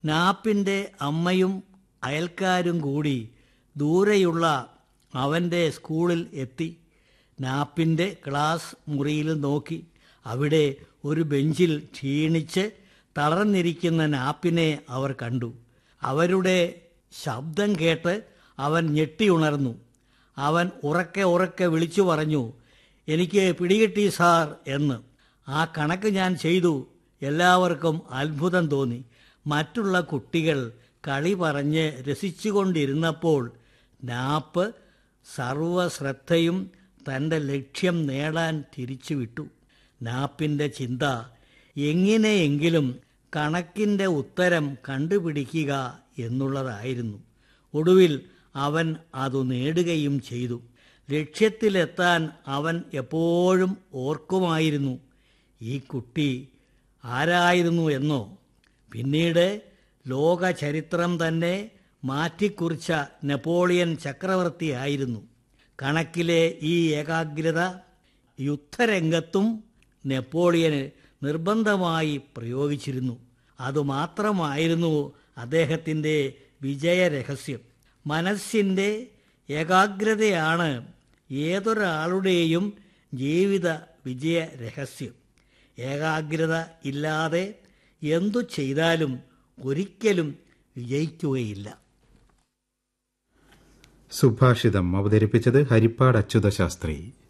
നാപ്പിൻ്റെ അമ്മയും അയൽക്കാരും കൂടി ദൂരെയുള്ള അവൻ്റെ സ്കൂളിൽ എത്തി നാപ്പിൻ്റെ ക്ലാസ് മുറിയിൽ നോക്കി അവിടെ ഒരു ബെഞ്ചിൽ ക്ഷീണിച്ച് തളർന്നിരിക്കുന്ന നാപ്പിനെ അവർ കണ്ടു അവരുടെ ശബ്ദം കേട്ട് അവൻ ഞെട്ടിയുണർന്നു അവൻ ഉറക്കെ ഉറക്കെ വിളിച്ചു പറഞ്ഞു എനിക്ക് പിടികിട്ടി സാർ എന്ന് ആ കണക്ക് ഞാൻ ചെയ്തു എല്ലാവർക്കും അത്ഭുതം തോന്നി മറ്റുള്ള കുട്ടികൾ കളി പറഞ്ഞ് രസിച്ചുകൊണ്ടിരുന്നപ്പോൾ നാപ്പ് സർവശ്രദ്ധയും തൻ്റെ ലക്ഷ്യം നേടാൻ തിരിച്ചുവിട്ടു നാപ്പിൻ്റെ ചിന്ത എങ്ങനെയെങ്കിലും കണക്കിൻ്റെ ഉത്തരം കണ്ടുപിടിക്കുക എന്നുള്ളതായിരുന്നു ഒടുവിൽ അവൻ അതു നേടുകയും ചെയ്തു ലക്ഷ്യത്തിലെത്താൻ അവൻ എപ്പോഴും ഓർക്കുമായിരുന്നു ഈ കുട്ടി ആരായിരുന്നു എന്നോ പിന്നീട് ലോക ചരിത്രം തന്നെ മാറ്റിക്കുറിച്ച നെപ്പോളിയൻ ചക്രവർത്തിയായിരുന്നു കണക്കിലെ ഈ ഏകാഗ്രത യുദ്ധരംഗത്തും നെപ്പോളിയന് നിർബന്ധമായി പ്രയോഗിച്ചിരുന്നു അതുമാത്രമായിരുന്നു അദ്ദേഹത്തിൻ്റെ വിജയരഹസ്യം മനസ്സിൻ്റെ ഏകാഗ്രതയാണ് ഏതൊരാളുടെയും ജീവിത വിജയ രഹസ്യം ഏകാഗ്രത ഇല്ലാതെ എന്തു ചെയ്താലും ഒരിക്കലും വിജയിക്കുകയില്ല സുഭാഷിതം അവതരിപ്പിച്ചത് ഹരിപ്പാട് അച്യുത ശാസ്ത്രി